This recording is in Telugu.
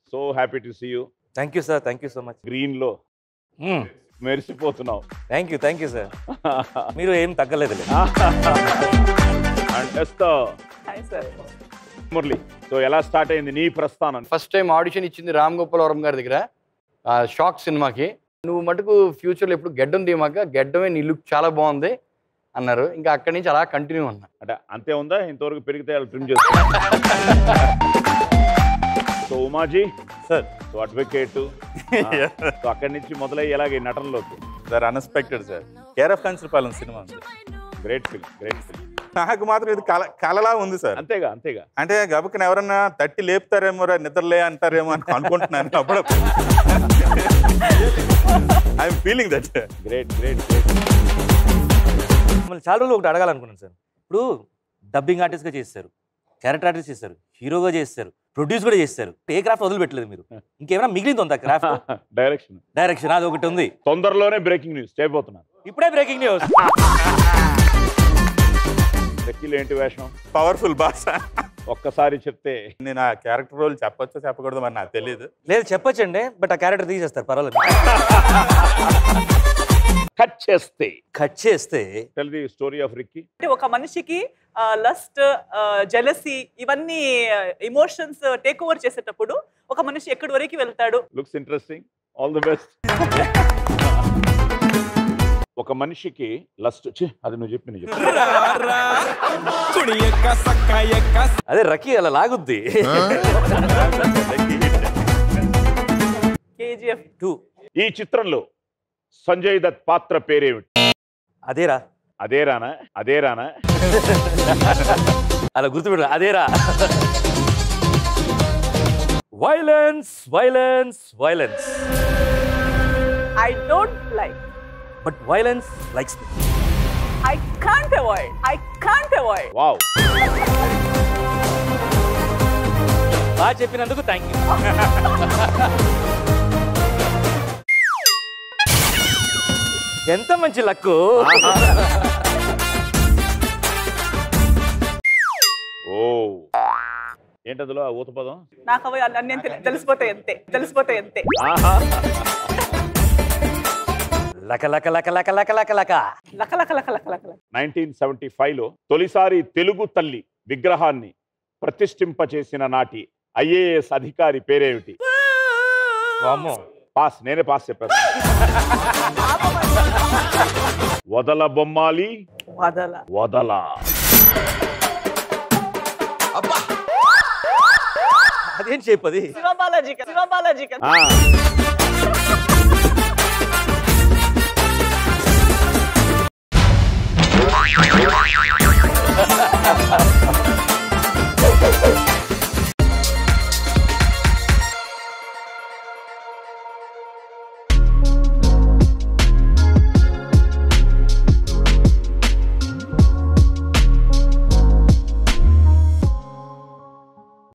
So happy to see you thank you sir thank you so much green లో మెరిసిపోతున్నావు thank you thank you sir మీరు ఏం తగ్గలేదు and hi sir Murali so ఎలా స్టార్ట్ అయింది నీ ప్రస్థానం ఫస్ట్ టైం ఆడిషన్ ఇచ్చింది రామ్ గోపాల్ వరం గారి దగ్గర ఆ, షాక్ సినిమాకి నువ్వు మటుకు ఫ్యూచర్లో ఎప్పుడు గెడ్డం తీయమాక గెడ్డమే నీ లుక్ చాలా బాగుంది అన్నారు ఇంకా అక్కడి నుంచి అలా కంటిన్యూ అన్నా అంటే అంతే ఉందా ఇంతవరకు పెరిగితే వాళ్ళు ట్రిమ్ చేస్తారు so Umaji sir so advocate so అక్కడి నుంచి మొదలయ్యి ఎలాగే నటనలోకి sir unexpected sir care of Kancharapalem cinema ఉంది గ్రేట్ ఫిల్మ్ గ్రేట్ ఫిల్మ్ నాకు మాత్రం ఇది కల కలలా ఉంది సార్ అంతేగా అంతేగా అంటే గబుకుని ఎవరన్నా తట్టి లేపుతారేమో రా నిద్రలే అంటారేమో అని అనుకుంటున్నాను అప్పుడప్పుడు I'm feeling that great great great మిమ్మల్ని చాలా రోజులు ఒకటి అడగాలనుకున్నాను సార్ ఇప్పుడు డబ్బింగ్ ఆర్టిస్ట్గా చేస్తారు క్యారెక్టర్ ఆర్టిస్ట్ చేస్తారు హీరోగా చేస్తారు ప్రొడ్యూస్ కూడా చేస్తారు ఏ క్రాఫ్ట్ వదిలిపెట్టలేదు మీరు ఇంకేమైనా మిగిలింది ఉందా క్రాఫ్ట్ డైరెక్షన్ డైరెక్షన్ అది ఒకటి ఉంది తొందరలోనే బ్రేకింగ్ న్యూస్ చేయబోతున్నాను ఇప్పుడే బ్రేకింగ్ న్యూస్ రెక్కిలు ఏంటి వేషం పవర్ఫుల్ భాష ఒక్కసారి చెప్తే నేను ఆ క్యారెక్టర్ రోల్ చెప్పొచ్చో చెప్పకూడదు మరి నాకు తెలియదు లేదు చెప్పొచ్చండి బట్ ఆ క్యారెక్టర్ తీసేస్తారు పర్వాలేదు కట్ చేస్తే కట్ చేస్తే tell the story of Ricky అంటే ఒక మనిషికి లస్ట్ జెలసీ ఇవన్నీ ఇమోషన్స్ టేక్ ఓవర్ చేసేటప్పుడు ఒక మనిషి ఎక్కడి వరకు వెళ్తాడు looks interesting all the best ఒక మనిషికి లస్ట్ అది నువ్వు చెప్పి నేను చెప్పు అదే రకీ అలా లాగుద్ది కేజీఎఫ్ టూ ఈ చిత్రంలో సంజయ్ దత్ పాత్ర పేరేమిటి అదేరా అదేరానా అదేరానా అలా గుర్తుపెట్టు అదేరా violence violence violence I don't like but violence likes me I can't avoid I can't avoid wow బాగా చెప్పినందుకు థ్యాంక్ యూ ఎంత మంచి లక్కు ఓ ఏంటదులో ఆ ఊత పదం నాకు అవి అన్నీ తెలి- తెలిసిపోతాయి అంతే తెలిసిపోతాయి అంతే ఆహా లక లక లక లక లక లక లక లక లక లక లక లక లక. నైన్టీన్ సెవెంటీ లో తొలిసారి తెలుగు తల్లి విగ్రహాన్ని ప్రతిష్ఠింపచేసిన నాటి ఐఏఎస్ అధికారి పేరేమిటి వామ్మో పాస్ నేనే పాస్ చెప్పాను వదల బొమ్మాలి వదల వదల అదేం చెప్పది శివబాలాజీ కదా, శివబాలాజీ కదా. ఆ,